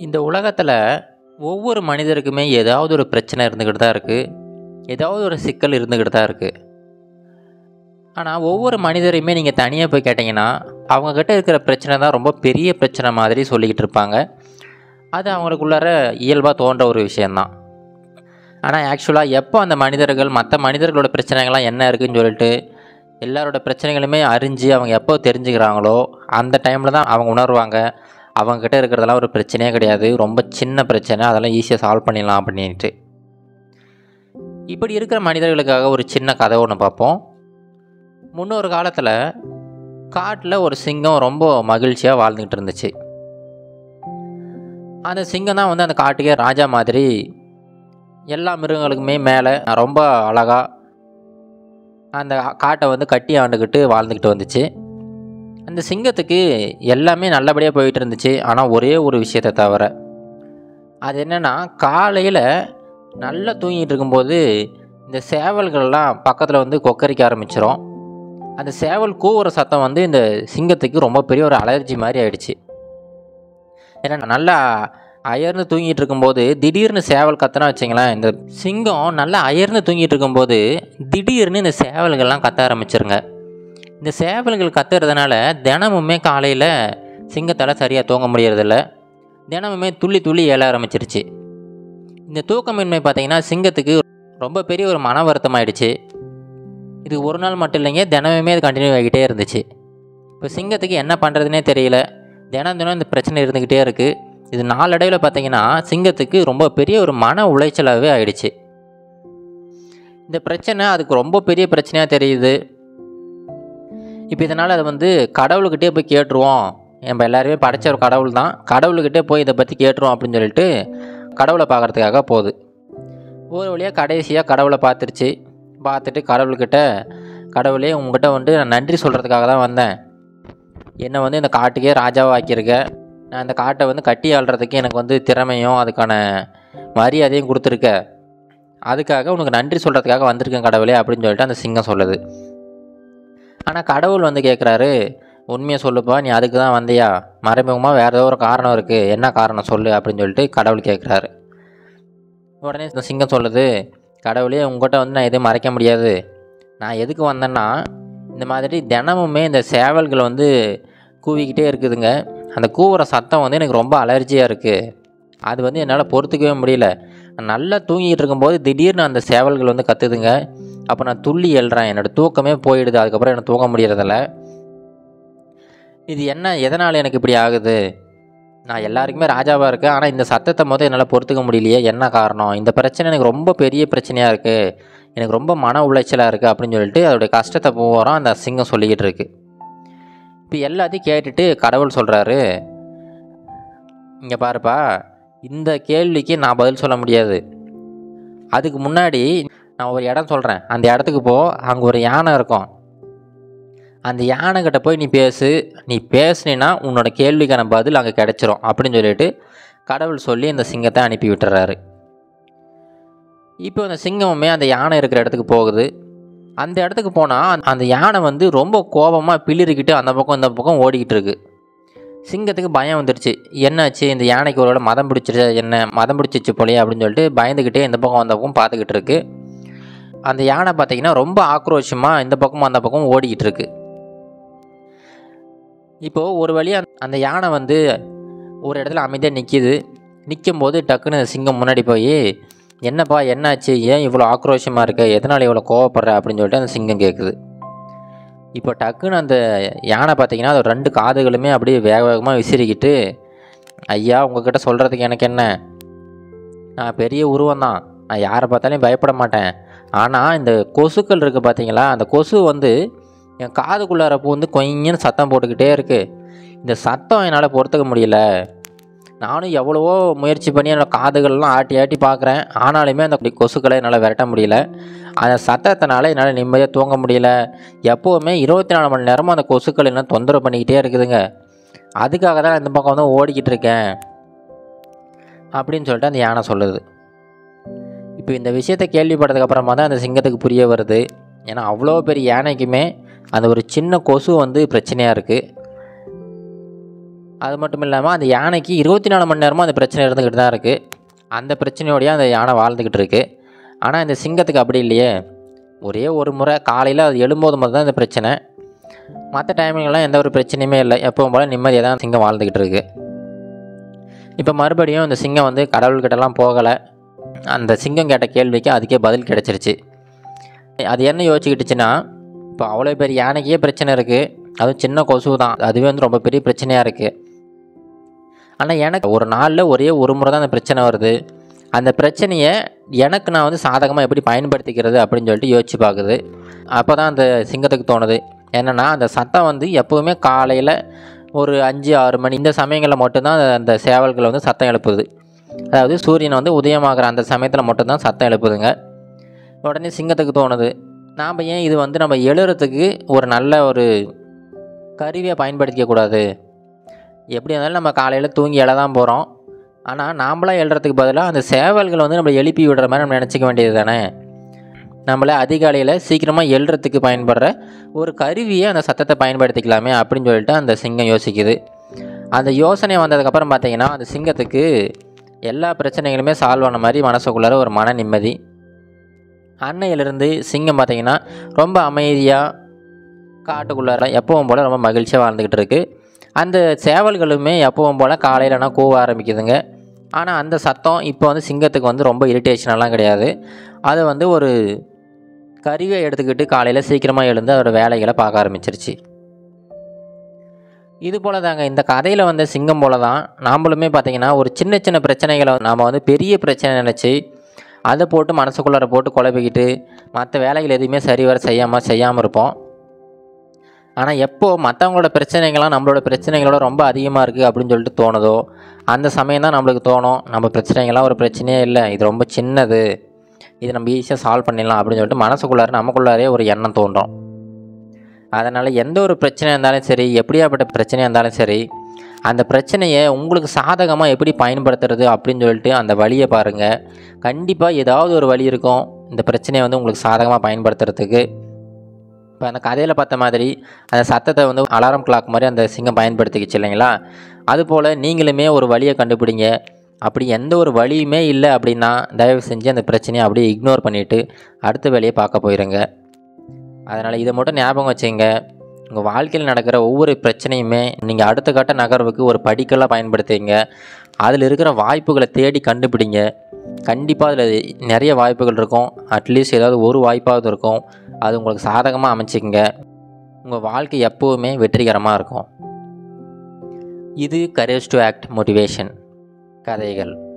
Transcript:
இந்த உலகத்தில் ஒவ்வொரு மனிதருக்குமே ஏதாவது ஒரு பிரச்சனை இருந்துக்கிட்டு தான் இருக்குது ஏதாவது ஒரு சிக்கல் இருந்துக்கிட்டு தான் இருக்குது ஆனால் ஒவ்வொரு மனிதரையுமே நீங்கள் தனியாக போய் கேட்டிங்கன்னா அவங்கக்கிட்ட இருக்கிற பிரச்சனை தான் ரொம்ப பெரிய பிரச்சனை மாதிரி சொல்லிக்கிட்டு இருப்பாங்க அது அவங்களுக்குள்ளார இயல்பாக தோன்ற ஒரு விஷயந்தான் ஆனால் ஆக்சுவலாக எப்போ அந்த மனிதர்கள் மற்ற மனிதர்களோட பிரச்சனைகள்லாம் என்ன இருக்குன்னு சொல்லிட்டு எல்லாரோட பிரச்சனைகளுமே அறிஞ்சு அவங்க எப்போ தெரிஞ்சுக்கிறாங்களோ அந்த டைமில் தான் அவங்க உணர்வாங்க அவங்கக்கிட்ட இருக்கிறதெல்லாம் ஒரு பிரச்சனையே கிடையாது ரொம்ப சின்ன பிரச்சனை அதெல்லாம் ஈஸியாக சால்வ் பண்ணிடலாம் அப்படின்ட்டு இப்படி இருக்கிற மனிதர்களுக்காக ஒரு சின்ன கதை ஒன்று பார்ப்போம் முன்னொரு காலத்தில் காட்டில் ஒரு சிங்கம் ரொம்ப மகிழ்ச்சியாக வாழ்ந்துக்கிட்டு இருந்துச்சு அந்த சிங்கம் தான் வந்து அந்த காட்டுக்கே ராஜா மாதிரி எல்லா மிருகங்களுக்குமே மேலே ரொம்ப அழகாக அந்த காட்டை வந்து கட்டி ஆண்டுக்கிட்டு வாழ்ந்துக்கிட்டு வந்துச்சு அந்த சிங்கத்துக்கு எல்லாமே நல்லபடியாக போயிட்டு இருந்துச்சு ஆனால் ஒரே ஒரு விஷயத்தை தவிர அது என்னென்னா காலையில் நல்லா தூங்கிட்டு இருக்கும்போது இந்த சேவல்கள்லாம் பக்கத்தில் வந்து கொக்கரிக்க ஆரம்பிச்சிரும் அந்த சேவல் கூவுற சத்தம் வந்து இந்த சிங்கத்துக்கு ரொம்ப பெரிய ஒரு அலர்ஜி மாதிரி ஆயிடுச்சு ஏன்னா நல்லா அயர்ந்து தூங்கிட்டு இருக்கும்போது திடீர்னு சேவல் கத்துனா வச்சிங்களேன் இந்த சிங்கம் நல்லா அயர்ந்து தூங்கிட்டு இருக்கும்போது திடீர்னு இந்த சேவல்கள்லாம் கத்த ஆரம்பிச்சிருங்க இந்த சேவல்கள் கத்துறதுனால தினமுமே காலையில் சிங்கத்தால் சரியாக தூங்க முடியறதில்ல தினமுமே துள்ளி துள்ளி எழ ஆரம்பிச்சிருச்சு இந்த தூக்கமின்மை பார்த்தீங்கன்னா சிங்கத்துக்கு ரொம்ப பெரிய ஒரு மன வருத்தம் ஆயிடுச்சு இது ஒரு நாள் மட்டும் இல்லைங்க தினமுமே அது கண்டினியூ ஆகிட்டே இருந்துச்சு இப்போ சிங்கத்துக்கு என்ன பண்ணுறதுனே தெரியல தினம் தினம் இந்த பிரச்சனை இருந்துக்கிட்டே இருக்குது இது நாளடைவில் பார்த்தீங்கன்னா சிங்கத்துக்கு ரொம்ப பெரிய ஒரு மன உளைச்சலாகவே ஆயிடுச்சு இந்த பிரச்சனை அதுக்கு ரொம்ப பெரிய பிரச்சனையாக தெரியுது இப்போ இதனால் அது வந்து கடவுள்கிட்டே போய் கேட்டுருவோம் நம்ம எல்லாருமே படைச்ச ஒரு கடவுள் தான் கடவுள்கிட்டே போய் இதை பற்றி கேட்டுருவோம் அப்படின்னு சொல்லிட்டு கடவுளை பார்க்குறதுக்காக போகுது ஒரு வழியாக கடைசியாக கடவுளை பார்த்துருச்சு பார்த்துட்டு கடவுள்கிட்ட கடவுளே உங்ககிட்ட வந்து நான் நன்றி சொல்கிறதுக்காக தான் வந்தேன் என்னை வந்து இந்த காட்டுக்கே ராஜாவாக ஆக்கியிருக்க நான் இந்த காட்டை வந்து கட்டி ஆள்றதுக்கு எனக்கு வந்து திறமையும் அதுக்கான மரியாதையும் கொடுத்துருக்க அதுக்காக உனக்கு நன்றி சொல்கிறதுக்காக வந்திருக்கேன் கடவுளே அப்படின்னு சொல்லிட்டு அந்த சிங்கம் சொல்லுது ஆனால் கடவுள் வந்து கேட்குறாரு உண்மையை சொல்லுப்பா நீ அதுக்கு தான் வந்தியா மறைமுகமாக வேறு ஏதோ ஒரு காரணம் இருக்குது என்ன காரணம் சொல்லு அப்படின்னு சொல்லிட்டு கடவுள் கேட்குறாரு உடனே இந்த சிங்கம் சொல்லுது கடவுளே உங்கள்கிட்ட வந்து நான் எதுவும் மறைக்க முடியாது நான் எதுக்கு வந்தேன்னா இந்த மாதிரி தினமுமே இந்த சேவல்கள் வந்து கூவிக்கிட்டே இருக்குதுங்க அந்த கூவுற சத்தம் வந்து எனக்கு ரொம்ப அலர்ஜியாக இருக்குது அது வந்து என்னால் பொறுத்துக்கவே முடியல நான் நல்லா தூங்கிட்டு இருக்கும்போது திடீர்னு அந்த சேவல்கள் வந்து கத்துதுங்க அப்போ நான் துள்ளி எழுறேன் என்னோடய தூக்கமே போயிடுது அதுக்கப்புறம் எனக்கு தூங்க முடியறதில்ல இது என்ன எதனால் எனக்கு இப்படி ஆகுது நான் எல்லாருக்குமே ராஜாவாக இருக்கேன் ஆனால் இந்த சத்தத்தை மொதல் என்னால் பொறுத்துக்க முடியலையே என்ன காரணம் இந்த பிரச்சனை எனக்கு ரொம்ப பெரிய பிரச்சனையாக இருக்குது எனக்கு ரொம்ப மன உளைச்சலாக இருக்குது அப்படின்னு சொல்லிட்டு அதோடைய கஷ்டத்தை போகிறோம் அந்த சிங்கம் சொல்லிக்கிட்டு இருக்கு இப்போ எல்லாத்தையும் கேட்டுட்டு கடவுள் சொல்கிறாரு இங்கே பாருப்பா இந்த கேள்விக்கு நான் பதில் சொல்ல முடியாது அதுக்கு முன்னாடி நான் ஒரு இடம் சொல்கிறேன் அந்த இடத்துக்கு போ அங்கே ஒரு யானை இருக்கும் அந்த யானைக்கிட்ட போய் நீ பேசு நீ பேசுனீன்னா உன்னோட கேள்விக்கான பதில் அங்கே கிடச்சிரும் அப்படின்னு சொல்லிட்டு கடவுள் சொல்லி அந்த சிங்கத்தை அனுப்பி விட்டுறாரு இப்போ அந்த சிங்கமுமே அந்த யானை இருக்கிற இடத்துக்கு போகுது அந்த இடத்துக்கு போனால் அந்த யானை வந்து ரொம்ப கோபமாக பிளிரிக்கிட்டு அந்த பக்கம் இந்த பக்கம் ஓடிக்கிட்டு இருக்கு சிங்கத்துக்கு பயம் வந்துடுச்சு என்னாச்சு இந்த யானைக்கு ஒரு மதம் பிடிச்சிருச்சா என்ன மதம் பிடிச்சிச்சு போலையே அப்படின்னு சொல்லிட்டு பயந்துக்கிட்டே இந்த பக்கம் அந்த பக்கம் பார்த்துக்கிட்டு இருக்கு அந்த யானை பார்த்தீங்கன்னா ரொம்ப ஆக்ரோஷமாக இந்த பக்கமும் அந்த பக்கம் ஓடிக்கிட்டு இருக்கு இப்போது ஒரு வழியாக அந்த யானை வந்து ஒரு இடத்துல அமைதியாக நிற்கிது நிற்கும்போது டக்குன்னு சிங்கம் முன்னாடி போய் என்னப்பா என்னாச்சு ஏன் இவ்வளோ ஆக்ரோஷமாக இருக்க எதனால் இவ்வளோ கோவப்படுற அப்படின்னு சொல்லிட்டு அந்த சிங்கம் கேட்குது இப்போ டக்குன்னு அந்த யானை பார்த்தீங்கன்னா அது ரெண்டு காதுகளுமே அப்படியே வேக வேகமாக விசிறிக்கிட்டு ஐயா உங்ககிட்ட சொல்கிறதுக்கு எனக்கு என்ன நான் பெரிய உருவம் தான் நான் யாரை பார்த்தாலும் பயப்பட மாட்டேன் ஆனால் இந்த கொசுக்கள் இருக்குது பார்த்தீங்களா அந்த கொசு வந்து என் காதுக்குள்ளார பூந்து கொஞ்சம் சத்தம் போட்டுக்கிட்டே இருக்குது இந்த சத்தம் என்னால் பொறுத்துக்க முடியல நானும் எவ்வளவோ முயற்சி பண்ணி என்னோடய காதுகள்லாம் ஆட்டி ஆட்டி பார்க்குறேன் ஆனாலுமே அந்த கொசுக்களை என்னால் விரட்ட முடியல அந்த சத்தத்தினால என்னால் நிம்மதியாக தூங்க முடியல எப்போவுமே இருபத்தி நாலு மணி நேரமும் அந்த கொசுக்கள் என்ன தொந்தரவு பண்ணிக்கிட்டே இருக்குதுங்க அதுக்காக தான் இந்த பக்கம் வந்து ஓடிக்கிட்டு இருக்கேன் அப்படின்னு சொல்லிட்டு அந்த யானை சொல்லுது இப்போ இந்த விஷயத்தை கேள்விப்பட்டதுக்கு அப்புறமா தான் அந்த சிங்கத்துக்கு புரிய வருது ஏன்னா அவ்வளோ பெரிய யானைக்குமே அந்த ஒரு சின்ன கொசு வந்து பிரச்சனையாக இருக்குது அது மட்டும் இல்லாமல் அந்த யானைக்கு இருபத்தி நாலு மணி நேரமும் அந்த பிரச்சனை இருந்துக்கிட்டு தான் இருக்குது அந்த பிரச்சனையோடய அந்த யானை வாழ்ந்துக்கிட்டு இருக்குது ஆனால் இந்த சிங்கத்துக்கு அப்படி இல்லையே ஒரே ஒரு முறை காலையில் அது எழும்போது மட்டும் தான் இந்த பிரச்சனை மற்ற டைமிங்லாம் எந்த ஒரு பிரச்சனையுமே இல்லை எப்பவும் போல் நிம்மதியாக தான் சிங்கம் வாழ்ந்துக்கிட்டு இருக்குது இப்போ மறுபடியும் இந்த சிங்கம் வந்து கடவுள்கிட்டலாம் போகலை அந்த சிங்கம் கேட்ட கேள்விக்கு அதுக்கே பதில் கிடச்சிருச்சு அது என்ன யோசிச்சுக்கிட்டுச்சுன்னா இப்போ அவ்வளோ பெரிய யானைக்கே பிரச்சனை இருக்குது அதுவும் சின்ன கொசு தான் அதுவே வந்து ரொம்ப பெரிய பிரச்சனையாக இருக்குது ஆனால் எனக்கு ஒரு நாளில் ஒரே ஒரு முறை தான் அந்த பிரச்சனை வருது அந்த பிரச்சனையை எனக்கு நான் வந்து சாதகமாக எப்படி பயன்படுத்திக்கிறது அப்படின்னு சொல்லிட்டு யோசிச்சு பார்க்குது அப்போ தான் அந்த சிங்கத்துக்கு தோணுது என்னென்னா அந்த சத்தம் வந்து எப்போவுமே காலையில் ஒரு அஞ்சு ஆறு மணி இந்த சமயங்களில் மட்டும்தான் அந்த சேவல்கள் வந்து சத்தம் எழுப்புது அதாவது சூரியன் வந்து உதயமாகிற அந்த சமயத்தில் மட்டும்தான் சத்தம் எழுப்புதுங்க உடனே சிங்கத்துக்கு தோணுது நாம் ஏன் இது வந்து நம்ம எழுறதுக்கு ஒரு நல்ல ஒரு கருவியை பயன்படுத்திக்கக்கூடாது எப்படி இருந்தாலும் நம்ம காலையில் தூங்கி எழ தான் போகிறோம் ஆனால் நாம்பளாக எழுறதுக்கு பதிலாக அந்த சேவல்களை வந்து நம்ம எழுப்பி விடுற மாதிரி நம்ம நினச்சிக்க வேண்டியது தானே நம்மளை அதிகாலையில் சீக்கிரமாக எழுறதுக்கு பயன்படுற ஒரு கருவியை அந்த சத்தத்தை பயன்படுத்திக்கலாமே அப்படின்னு சொல்லிட்டு அந்த சிங்கம் யோசிக்குது அந்த யோசனை வந்ததுக்கப்புறம் பார்த்தீங்கன்னா அந்த சிங்கத்துக்கு எல்லா பிரச்சனைகளுமே சால்வ் ஆன மாதிரி மனசுக்குள்ளார ஒரு மன நிம்மதி அன்னையிலிருந்து சிங்கம் பார்த்தீங்கன்னா ரொம்ப அமைதியாக காட்டுக்குள்ளார எப்பவும் போல் ரொம்ப மகிழ்ச்சியாக வாழ்ந்துக்கிட்டு இருக்குது அந்த சேவல்களுமே எப்பவும் போல் காலையிலனா கூவ ஆரம்பிக்குதுங்க ஆனால் அந்த சத்தம் இப்போ வந்து சிங்கத்துக்கு வந்து ரொம்ப இரிட்டேஷனெல்லாம் கிடையாது அது வந்து ஒரு கருவியை எடுத்துக்கிட்டு காலையில் சீக்கிரமாக எழுந்து அதோட வேலைகளை பார்க்க ஆரம்பிச்சிருச்சு இது போல தாங்க இந்த கதையில் வந்த சிங்கம் போல தான் நாம்பளுமே பார்த்தீங்கன்னா ஒரு சின்ன சின்ன பிரச்சனைகளை நாம் வந்து பெரிய பிரச்சனை நினச்சி அதை போட்டு மனசுக்குள்ளார போட்டு குழப்பிக்கிட்டு மற்ற வேலைகள் எதுவுமே சரிவர செய்யாமல் செய்யாமல் இருப்போம் ஆனால் எப்போ மற்றவங்களோட பிரச்சனைகள்லாம் நம்மளோட பிரச்சனைகளோட ரொம்ப அதிகமாக இருக்குது அப்படின்னு சொல்லிட்டு தோணுதோ அந்த சமயம் தான் நம்மளுக்கு தோணும் நம்ம பிரச்சனைகள்லாம் ஒரு பிரச்சனையே இல்லை இது ரொம்ப சின்னது இது நம்ம ஈஸியாக சால்வ் பண்ணிடலாம் அப்படின்னு சொல்லிட்டு மனசுக்குள்ளார நமக்குள்ளாரே ஒரு எண்ணம் தோன்றும் அதனால் எந்த ஒரு பிரச்சனையாக இருந்தாலும் சரி எப்படியாப்பட்ட பிரச்சனையாக இருந்தாலும் சரி அந்த பிரச்சனையை உங்களுக்கு சாதகமாக எப்படி பயன்படுத்துறது அப்படின்னு சொல்லிட்டு அந்த வழியை பாருங்கள் கண்டிப்பாக ஏதாவது ஒரு வழி இருக்கும் இந்த பிரச்சனையை வந்து உங்களுக்கு சாதகமாக பயன்படுத்துறதுக்கு இப்போ அந்த கதையில் பார்த்த மாதிரி அந்த சத்தத்தை வந்து அலாரம் கிளாக் மாதிரி அந்த சிங்கம் பயன்படுத்திக்கிச்சு இல்லைங்களா அதுபோல் நீங்களுமே ஒரு வழியை கண்டுபிடிங்க அப்படி எந்த ஒரு வழியுமே இல்லை அப்படின்னா தயவு செஞ்சு அந்த பிரச்சனையை அப்படியே இக்னோர் பண்ணிவிட்டு அடுத்த வேலையை பார்க்க போயிருங்க அதனால் இதை மட்டும் ஞாபகம் வச்சுங்க உங்கள் வாழ்க்கையில் நடக்கிற ஒவ்வொரு பிரச்சனையுமே நீங்கள் அடுத்த கட்ட நகர்வுக்கு ஒரு படிக்கலாக பயன்படுத்துங்க அதில் இருக்கிற வாய்ப்புகளை தேடி கண்டுபிடிங்க கண்டிப்பாக அதில் நிறைய வாய்ப்புகள் இருக்கும் அட்லீஸ்ட் ஏதாவது ஒரு வாய்ப்பாவது இருக்கும் அது உங்களுக்கு சாதகமாக அமைச்சிக்கங்க உங்கள் வாழ்க்கை எப்போவுமே வெற்றிகரமாக இருக்கும் இது கரேஜ் டு ஆக்ட் மோட்டிவேஷன் கதைகள்